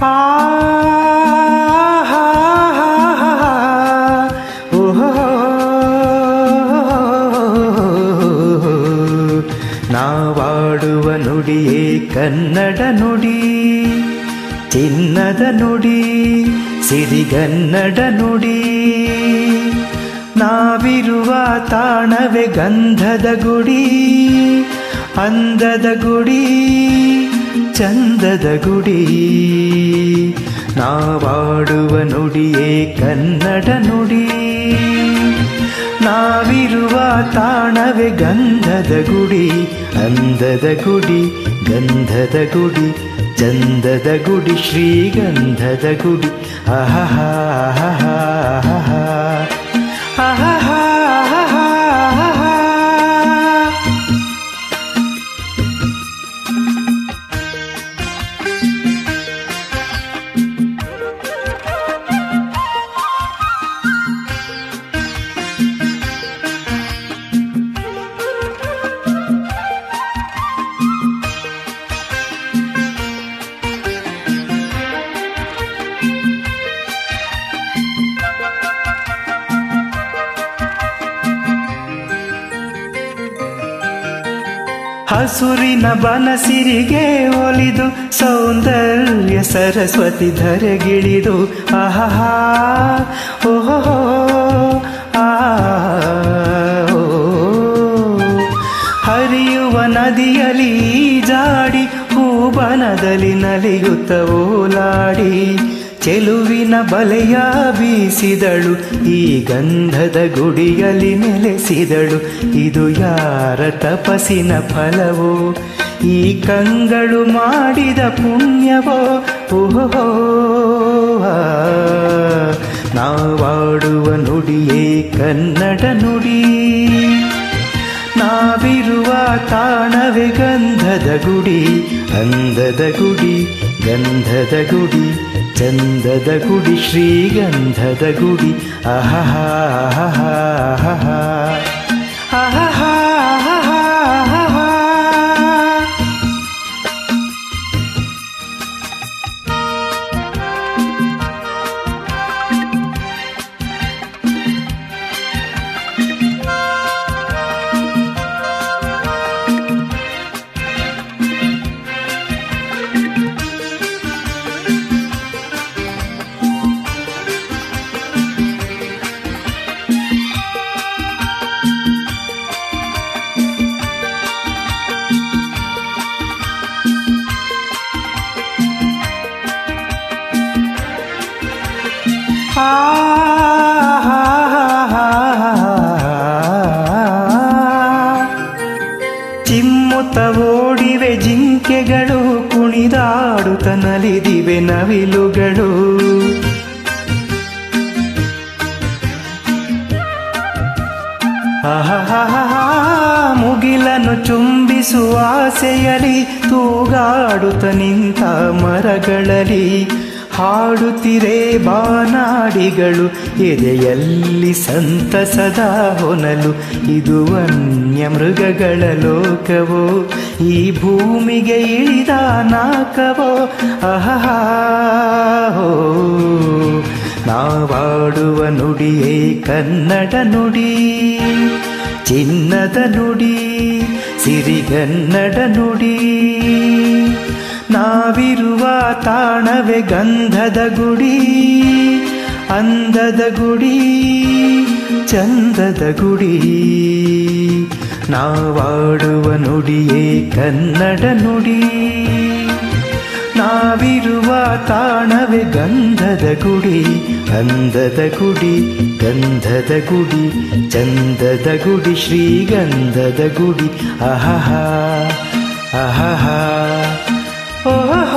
ಆ ಹಾ ಹಾ ಹಾ ಓಹೋ ನಾವಾಡುವ ನುಡಿಯೇ ಕನ್ನಡ ನುಡಿ ಚಿನ್ನದ ನುಡಿ ಸಿರಿಗನ್ನಡ ನುಡಿ ನಾವಿರುವ ತಾಣವೇ ಗಂಧದ ಗುಡಿ ಅಂದದ ಗುಡಿ ಚಂದದ ಗುಡಿ ನಾವಾಡುವ ನುಡಿಯೇ ಕನ್ನಡ ನುಡಿ ನಾವಿರುವ ತಾಣವೇ ಗಂಧದ ಗುಡಿ ಅಂದದ ಗುಡಿ ಗಂಧದ ಗುಡಿ ಚಂದದ ಗುಡಿ ಶ್ರೀಗಂಧದ ಗುಡಿ ಆಹಾ ಹಸುರಿನ ಬನಸಿರಿಗೆ ಒಲಿದು ಸೌಂದರ್ಯ ಸರಸ್ವತಿ ಧರೆಗಿಳಿದು ಆಹಾ ಓಹೋ ಆ ಓ. ಹರಿಯುವ ನದಿಯಲ್ಲಿ ಜಾಡಿ ಹೂಬನದಲ್ಲಿ ನಲಿಯುತ್ತ ಓಲಾಡಿ ಚೆಲುವಿನ ಬಲೆಯ ಬೀಸಿದಳು ಈ ಗಂಧದ ಗುಡಿಯಲ್ಲಿ ನೆಲೆಸಿದಳು ಇದು ಯಾರ ತಪಸ್ಸಿನ ಫಲವೋ ಈ ಕಂಗಳು ಮಾಡಿದ ಪುಣ್ಯವೋ ಓಹೋ ಆ. ನಾವಾಡುವ ನುಡಿಯೇ ಕನ್ನಡ ನುಡಿ ನಾವಿರುವ ತಾಣವೇ ಗಂಧದ ಗುಡಿ ಅಂದದ ಗುಡಿ ಗಂಧದ ಗುಡಿ ಚಂದದ ಗುಡಿ ಶ್ರೀಗಂಧದ ಗುಡಿ ಆಹಾ ಚಿಮ್ಮುತ್ತ ಓಡಿವೆ ಜಿಂಕೆಗಳು ಕುಣಿದಾಡುತ್ತ ನಲಿದಿವೆ ನವಿಲುಗಳು ಆಹಾಹಾಹಾ, ಮುಗಿಲನ್ನು ಚುಂಬಿಸುವ ಆಸೆಯಲಿ ತೂಗಾಡುತ್ತ ನಿಂತ ಮರಗಳಲ್ಲಿ ಹಾಡುತ್ತಿರೆ ಬಾನಾಡಿಗಳು ಎದೆಯಲ್ಲಿ ಸಂತಸದ ಹೊನಲು ಇದು ವನ್ಯ ಮೃಗಗಳ ಲೋಕವೋ ಈ ಭೂಮಿಗೆ ಇಳಿದ ನಾಕವೋ ಆಹಾ ನಾವಾಡುವ ನುಡಿಯೇ ಕನ್ನಡ ನುಡಿ ಚಿನ್ನದ ನುಡಿ ಸಿರಿಗನ್ನಡ ನುಡಿ ನಾವಿರುವ ತಾಣವೇ ಗಂಧದ ಗುಡಿ ಅಂದದ ಗುಡಿ ಚಂದದ ಗುಡಿ ನಾವಾಡುವ ನುಡಿಯೇ ಕನ್ನಡ ನುಡಿ ನಾವಿರುವ ತಾಣವೇ ಗಂಧದ ಗುಡಿ ಅಂದದ ಗುಡಿ ಗಂಧದ ಗುಡಿ ಚಂದದ ಗುಡಿ ಶ್ರೀಗಂಧದ ಗುಡಿ ಆಹಾ ಆಹಾ ಓಹೋ